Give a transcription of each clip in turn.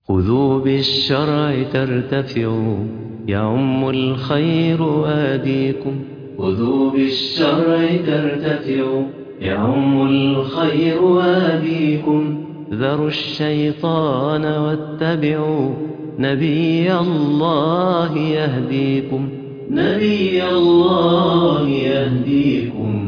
خذوا بالشرع ترتفعوا يعم الخير آديكم خذوا بالشرع ترتفعوا يعم الخير آديكم ذروا الشيطان واتبعوا نبي الله يهديكم نبي الله يهديكم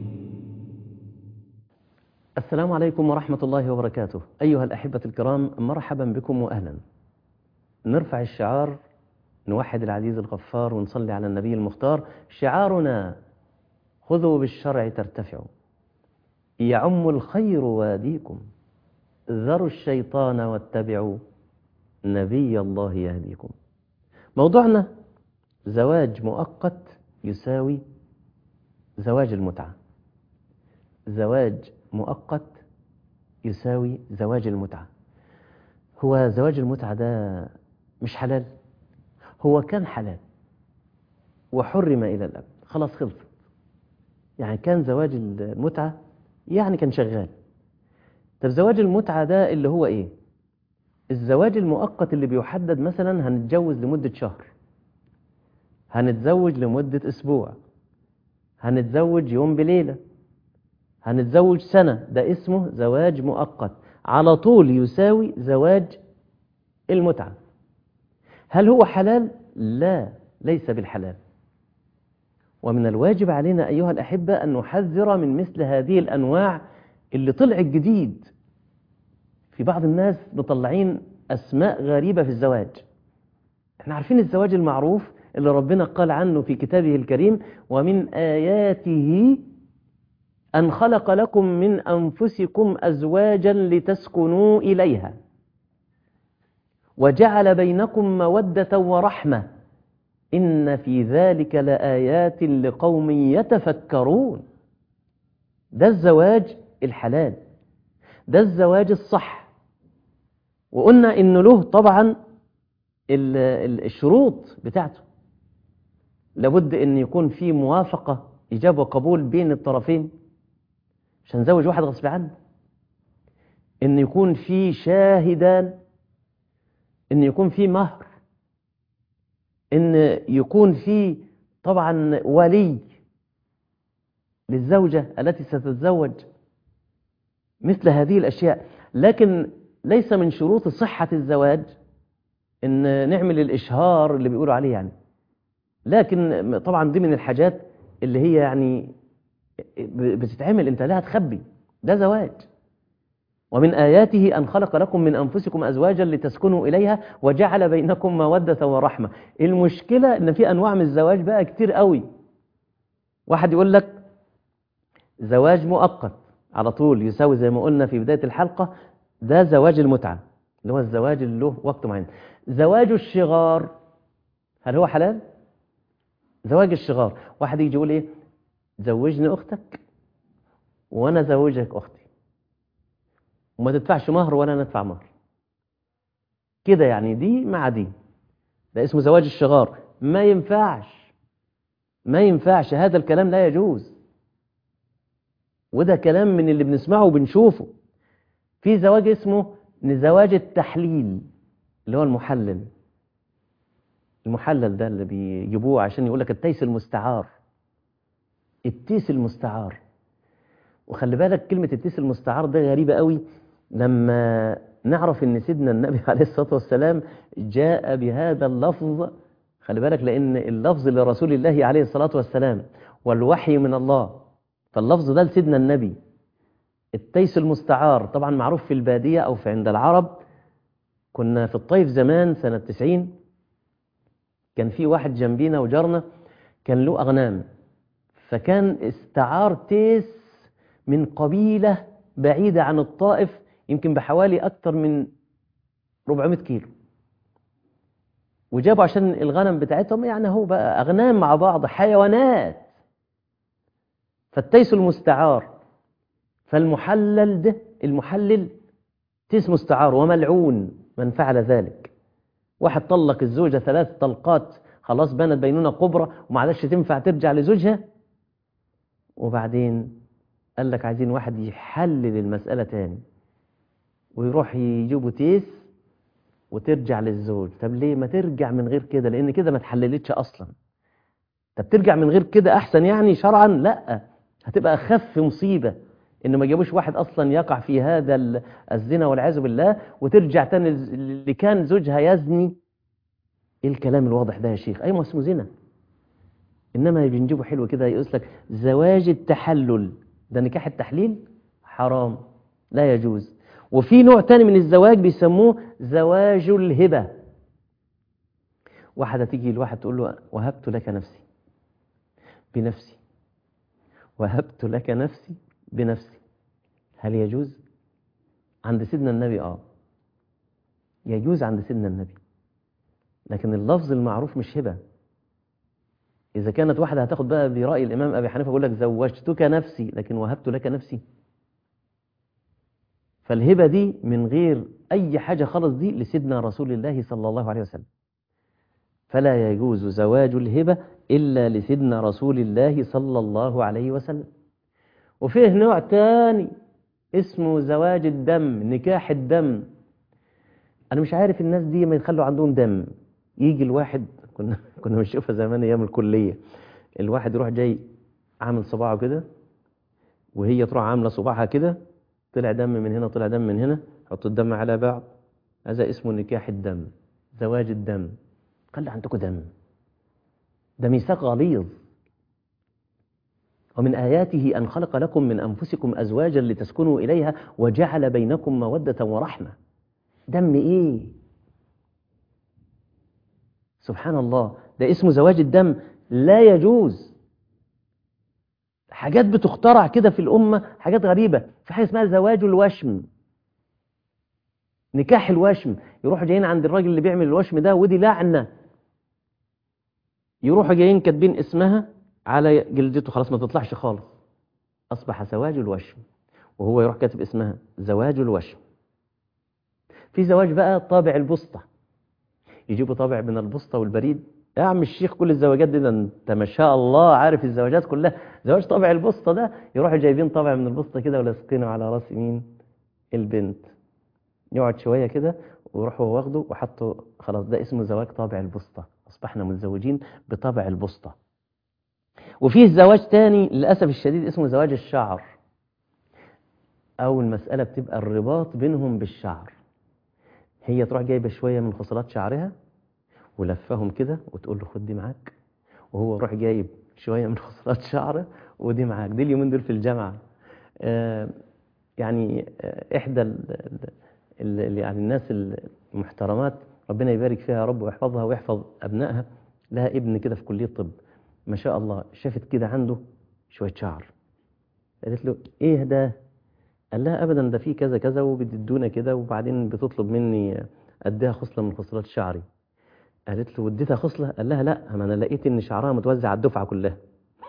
السلام عليكم ورحمة الله وبركاته أيها الأحبة الكرام مرحبا بكم وأهلا نرفع الشعار نوحد العزيز الغفار ونصلي على النبي المختار شعارنا خذوا بالشرع ترتفعوا يعم الخير واديكم ذروا الشيطان واتبعوا نبي الله يهديكم موضوعنا زواج مؤقت يساوي زواج المتعة زواج مؤقت يساوي زواج المتعة هو زواج المتعة ده مش حلال هو كان حلال وحرم إلى الأبد خلاص خلصت يعني كان زواج المتعة يعني كان شغال طب زواج المتعة ده اللي هو إيه الزواج المؤقت اللي بيحدد مثلا هنتجوز لمدة شهر هنتزوج لمدة أسبوع هنتزوج يوم بليلة هنتزوج سنة ده اسمه زواج مؤقت على طول يساوي زواج المتعة هل هو حلال؟ لا ليس بالحلال ومن الواجب علينا أيها الأحبة أن نحذر من مثل هذه الأنواع اللي طلعت جديد في بعض الناس مطلعين أسماء غريبة في الزواج احنا عارفين الزواج المعروف اللي ربنا قال عنه في كتابه الكريم ومن آياته أن خلق لكم من أنفسكم أزواجا لتسكنوا إليها وجعل بينكم مودة ورحمة إن في ذلك لآيات لقوم يتفكرون ده الزواج الحلال ده الزواج الصح وقلنا إنه له طبعا الشروط بتاعته لابد أن يكون في موافقة إجابة وقبول بين الطرفين مش هنزوج واحد غصب عنه ان يكون في شاهدان ان يكون في مهر ان يكون في طبعا ولي للزوجة التي ستتزوج مثل هذه الأشياء لكن ليس من شروط صحة الزواج ان نعمل الإشهار اللي بيقولوا عليه يعني لكن طبعا دي من الحاجات اللي هي يعني بتتعمل انت لا تخبي ده زواج ومن آياته أن خلق لكم من أنفسكم أزواجا لتسكنوا إليها وجعل بينكم مودة ورحمة المشكلة أن في أنواع من الزواج بقى كتير قوي واحد يقول لك زواج مؤقت على طول يساوي زي ما قلنا في بداية الحلقة ده زواج المتعة اللي هو الزواج اللي له وقت معين زواج الشغار هل هو حلال؟ زواج الشغار واحد يجي يقول ايه زوجني أختك وأنا زوجك أختي وما تدفعش مهر ولا ندفع مهر كده يعني دي مع دي ده اسمه زواج الشغار ما ينفعش ما ينفعش هذا الكلام لا يجوز وده كلام من اللي بنسمعه وبنشوفه في زواج اسمه زواج التحليل اللي هو المحلل المحلل ده اللي بيجيبوه عشان يقول لك التيس المستعار التيس المستعار وخلي بالك كلمة التيس المستعار ده غريبة قوي لما نعرف ان سيدنا النبي عليه الصلاة والسلام جاء بهذا اللفظ خلي بالك لان اللفظ لرسول الله عليه الصلاة والسلام والوحي من الله فاللفظ ده لسيدنا النبي التيس المستعار طبعا معروف في البادية او في عند العرب كنا في الطيف زمان سنة 90 كان في واحد جنبينا وجارنا كان له أغنام فكان استعار تيس من قبيلة بعيدة عن الطائف يمكن بحوالي أكثر من 400 كيلو وجابوا عشان الغنم بتاعتهم يعني هو بقى أغنام مع بعض حيوانات فالتيس المستعار فالمحلل ده المحلل تيس مستعار وملعون من فعل ذلك واحد طلق الزوجة ثلاث طلقات خلاص بنت بينونة كبرى وما عادش تنفع ترجع لزوجها وبعدين قال لك عايزين واحد يحلل المسألة تاني ويروح يجيبوا تيس وترجع للزوج طب ليه ما ترجع من غير كده لان كده ما اتحللتش اصلا طب ترجع من غير كده احسن يعني شرعا لا هتبقى اخف مصيبه انه ما جابوش واحد اصلا يقع في هذا ال- الزنا والعياذ بالله وترجع تاني لز- اللي كان زوجها يزني ايه الكلام الواضح ده يا شيخ اي ما اسمه زنا انما بنجيبه حلو كده يقول لك زواج التحلل ده نكاح التحليل حرام لا يجوز وفي نوع تاني من الزواج بيسموه زواج الهبة واحدة تيجي الواحد تقول له وهبت لك نفسي بنفسي وهبت لك نفسي بنفسي هل يجوز عند سيدنا النبي اه يجوز عند سيدنا النبي لكن اللفظ المعروف مش هبة إذا كانت واحدة هتاخد بقى برأي الإمام أبي حنيفة يقول لك زوجتك نفسي لكن وهبت لك نفسي فالهبة دي من غير أي حاجة خالص دي لسيدنا رسول الله صلى الله عليه وسلم فلا يجوز زواج الهبة إلا لسيدنا رسول الله صلى الله عليه وسلم وفيه نوع تاني اسمه زواج الدم نكاح الدم أنا مش عارف الناس دي ما يخلوا عندهم دم يجي الواحد كنا كنا بنشوفها زمان أيام الكلية الواحد يروح جاي عامل صباعه كده وهي تروح عاملة صباعها كده طلع دم من هنا طلع دم من هنا حطوا الدم على بعض هذا اسمه نكاح الدم زواج الدم خلي عندكم دم ده ميثاق غليظ ومن آياته أن خلق لكم من أنفسكم أزواجا لتسكنوا إليها وجعل بينكم مودة ورحمة دم إيه سبحان الله ده اسمه زواج الدم لا يجوز حاجات بتخترع كده في الأمة حاجات غريبة في حاجة اسمها زواج الوشم نكاح الوشم يروحوا جايين عند الراجل اللي بيعمل الوشم ده ودي لعنة يروحوا جايين كاتبين اسمها على جلدته خلاص ما تطلعش خالص أصبح زواج الوشم وهو يروح كاتب اسمها زواج الوشم في زواج بقى طابع البسطة يجيبوا طابع من البسطة والبريد يا عم الشيخ كل الزواجات دي ده انت ما شاء الله عارف الزواجات كلها زواج طابع البسطة ده يروحوا جايبين طابع من البسطة كده ولاسقينه على راس مين البنت يقعد شوية كده ويروحوا واخده وحطوا خلاص ده اسمه زواج طابع البسطة أصبحنا متزوجين بطابع البسطة وفيه زواج تاني للأسف الشديد اسمه زواج الشعر أو المسألة بتبقى الرباط بينهم بالشعر هي تروح جايبة شوية من خصلات شعرها ولفهم كده وتقول له خد دي معاك وهو يروح جايب شوية من خصلات شعره ودي معاك دي اليومين دول في الجامعة آه يعني آه إحدى ال ال ال يعني الناس المحترمات ربنا يبارك فيها يا رب ويحفظها ويحفظ أبنائها لها ابن كده في كلية طب ما شاء الله شافت كده عنده شوية شعر قالت له ايه ده قال لها ابدا ده في كذا كذا وبتدونا كده وبعدين بتطلب مني اديها خصله من خصلات شعري قالت له وديتها خصله قال لها لا ما انا لقيت ان شعرها متوزع على الدفعه كلها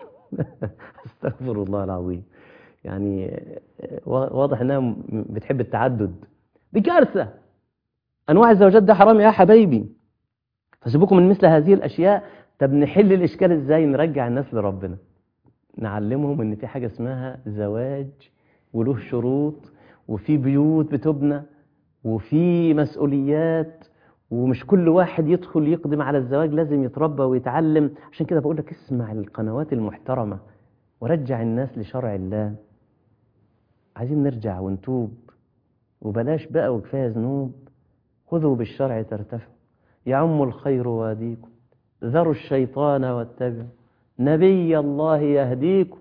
استغفر الله العظيم يعني واضح انها بتحب التعدد دي كارثه انواع الزواجات ده حرام يا حبايبي فسيبوكم من مثل هذه الاشياء طب نحل الاشكال ازاي نرجع الناس لربنا نعلمهم ان في حاجه اسمها زواج وله شروط وفي بيوت بتبنى وفي مسؤوليات ومش كل واحد يدخل يقدم على الزواج لازم يتربى ويتعلم عشان كده بقول لك اسمع القنوات المحترمه ورجع الناس لشرع الله عايزين نرجع ونتوب وبلاش بقى وكفايه ذنوب خذوا بالشرع ترتفعوا يعم الخير واديكم ذروا الشيطان واتبعوا نبي الله يهديكم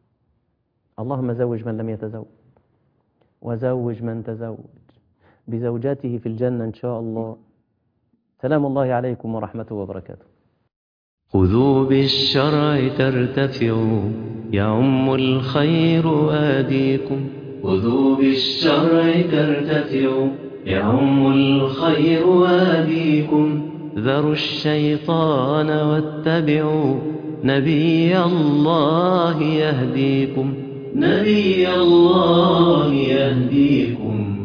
اللهم زوج من لم يتزوج وزوج من تزوج بزوجاته في الجنة إن شاء الله سلام الله عليكم ورحمته وبركاته خذوا بالشرع ترتفعوا يعم الخير آديكم خذوا بالشرع ترتفعوا يعم الخير آديكم ذروا الشيطان واتبعوا نبي الله يهديكم نبي الله يهديكم